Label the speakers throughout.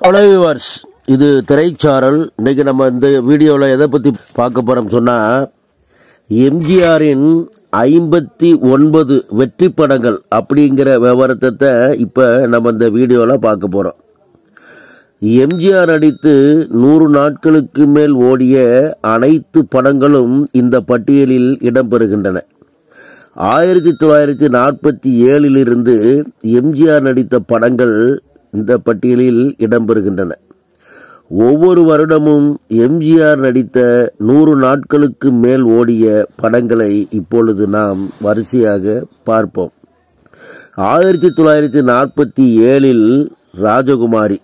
Speaker 1: hello viewers இது திரைச்சாரல் இன்னைக்கு நம்ம இந்த வீடியோவில் எதை பற்றி பார்க்க போகிறோம் சொன்னால் எம்ஜிஆரின் ஐம்பத்தி ஒன்பது வெற்றி படங்கள் அப்படிங்கிற விவரத்தை இப்போ நம்ம இந்த வீடியோவில் பார்க்க போகிறோம் எம்ஜிஆர் நடித்து நூறு நாட்களுக்கு மேல் ஓடிய அனைத்து படங்களும் இந்த பட்டியலில் இடம்பெறுகின்றன ஆயிரத்தி தொள்ளாயிரத்தி நாற்பத்தி ஏழிலிருந்து எம்ஜிஆர் நடித்த படங்கள் இந்த பட்டியலில் இடம்பெறுகின்றன ஒவ்வொரு வருடமும் எம்ஜிஆர் நடித்த நூறு நாட்களுக்கு மேல் ஓடிய படங்களை இப்பொழுது நாம் வரிசையாக பார்ப்போம் ஆயிரத்தி தொள்ளாயிரத்தி நாற்பத்தி ஏழில் ராஜகுமாரி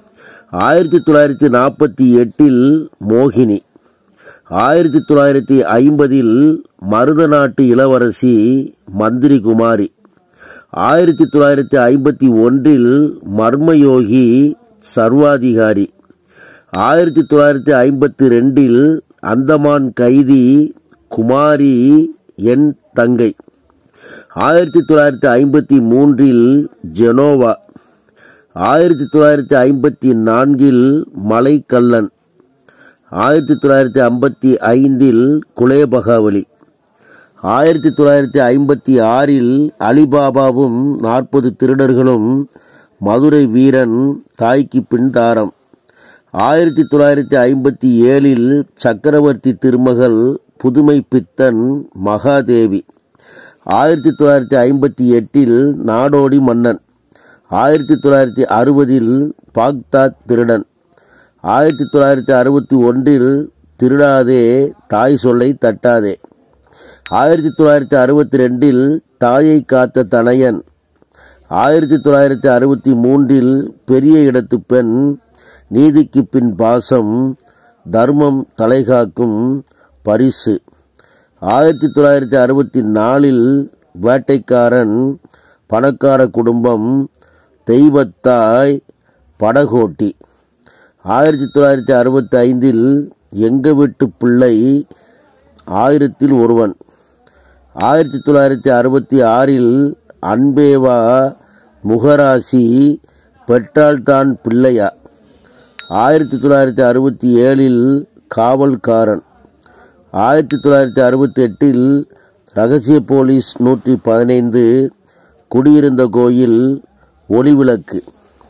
Speaker 1: ஆயிரத்தி தொள்ளாயிரத்தி நாற்பத்தி எட்டில் மோகினி ஆயிரத்தி தொள்ளாயிரத்தி ஐம்பதில் மருதநாட்டு இளவரசி மந்திரி குமாரி ஆயிரத்தி தொள்ளாயிரத்தி ஐம்பத்தி ஒன்றில் மர்மயோகி சர்வாதிகாரி ஆயிரத்தி தொள்ளாயிரத்தி ஐம்பத்தி ரெண்டில் அந்தமான் கைதி குமாரி என் தங்கை ஆயிரத்தி தொள்ளாயிரத்தி ஐம்பத்தி மூன்றில் ஜெனோவா ஆயிரத்தி தொள்ளாயிரத்தி ஐம்பத்தி நான்கில் மலைக்கல்லன் ஆயிரத்தி தொள்ளாயிரத்தி ஐம்பத்தி ஐந்தில் குலேபகாவலி ஆயிரத்தி தொள்ளாயிரத்தி ஐம்பத்தி ஆறில் அலிபாபாவும் நாற்பது திருடர்களும் மதுரை வீரன் தாய்க்கு பின் தாரம் ஆயிரத்தி தொள்ளாயிரத்தி ஐம்பத்தி ஏழில் சக்கரவர்த்தி திருமகள் புதுமை பித்தன் மகாதேவி ஆயிரத்தி தொள்ளாயிரத்தி ஐம்பத்தி எட்டில் நாடோடி மன்னன் ஆயிரத்தி தொள்ளாயிரத்தி அறுபதில் பாக்தாத் திருடன் ஆயிரத்தி தொள்ளாயிரத்தி அறுபத்தி ஒன்றில் திருடாதே தாய் சொல்லை தட்டாதே ஆயிரத்தி தொள்ளாயிரத்தி அறுபத்தி ரெண்டில் தாயை காத்த தனையன் ஆயிரத்தி தொள்ளாயிரத்தி அறுபத்தி மூன்றில் பெரிய இடத்து பெண் நீதிக்கு பின் பாசம் தர்மம் தலைகாக்கும் பரிசு ஆயிரத்தி தொள்ளாயிரத்தி அறுபத்தி நாலில் வேட்டைக்காரன் பணக்கார குடும்பம் தெய்வத்தாய் படகோட்டி ஆயிரத்தி தொள்ளாயிரத்தி அறுபத்தி ஐந்தில் எங்க வீட்டு பிள்ளை ஆயிரத்தில் ஒருவன் ஆயிரத்தி தொள்ளாயிரத்தி அறுபத்தி ஆறில் அன்பேவா முகராசி பெற்றால்தான் பிள்ளையா ஆயிரத்தி தொள்ளாயிரத்தி அறுபத்தி ஏழில் காவல்காரன் ஆயிரத்தி தொள்ளாயிரத்தி அறுபத்தி எட்டில் ரகசிய போலீஸ் நூற்றி பதினைந்து குடியிருந்த கோயில் ஒளிவிளக்கு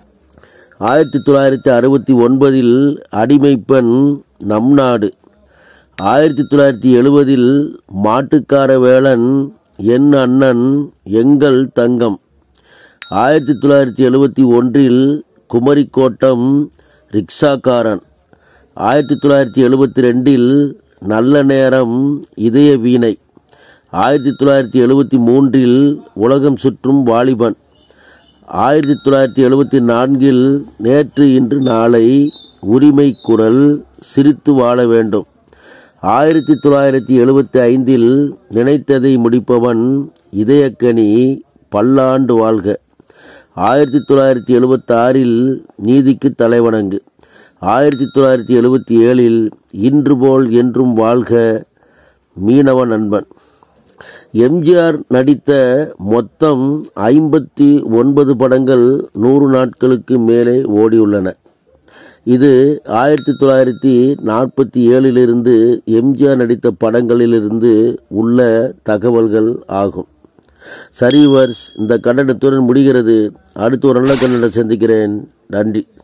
Speaker 1: ஆயிரத்தி தொள்ளாயிரத்தி அறுபத்தி ஒன்பதில் அடிமைப்பெண் நம் நாடு ஆயிரத்தி தொள்ளாயிரத்தி எழுபதில் மாட்டுக்கார வேளன் என் அண்ணன் எங்கள் தங்கம் ஆயிரத்தி தொள்ளாயிரத்தி எழுபத்தி ஒன்றில் குமரிக்கோட்டம் ரிக்ஷாக்காரன் ஆயிரத்தி தொள்ளாயிரத்தி எழுபத்தி ரெண்டில் நல்ல நேரம் இதய வீணை ஆயிரத்தி தொள்ளாயிரத்தி எழுபத்தி மூன்றில் உலகம் சுற்றும் வாலிபன் ஆயிரத்தி தொள்ளாயிரத்தி எழுபத்தி நான்கில் நேற்று இன்று நாளை உரிமை குரல் சிரித்து வாழ வேண்டும் ஆயிரத்தி தொள்ளாயிரத்தி எழுபத்தி ஐந்தில் நினைத்ததை முடிப்பவன் இதயக்கனி பல்லாண்டு வாழ்க ஆயிரத்தி தொள்ளாயிரத்தி எழுபத்தி ஆறில் நீதிக்கு தலைவணங்கு ஆயிரத்தி தொள்ளாயிரத்தி எழுபத்தி ஏழில் இன்று போல் என்றும் வாழ்க மீனவ நண்பன் எம்ஜிஆர் நடித்த மொத்தம் ஐம்பத்தி ஒன்பது படங்கள் நூறு நாட்களுக்கு மேலே ஓடியுள்ளன இது ஆயிரத்தி தொள்ளாயிரத்தி நாற்பத்தி ஏழிலிருந்து எம்ஜிஆர் நடித்த படங்களிலிருந்து உள்ள தகவல்கள் ஆகும் சரி வர்ஸ் இந்த கன்னடத்துடன் முடிகிறது அடுத்து ஒரு நல்ல கன்னடம் சந்திக்கிறேன் நன்றி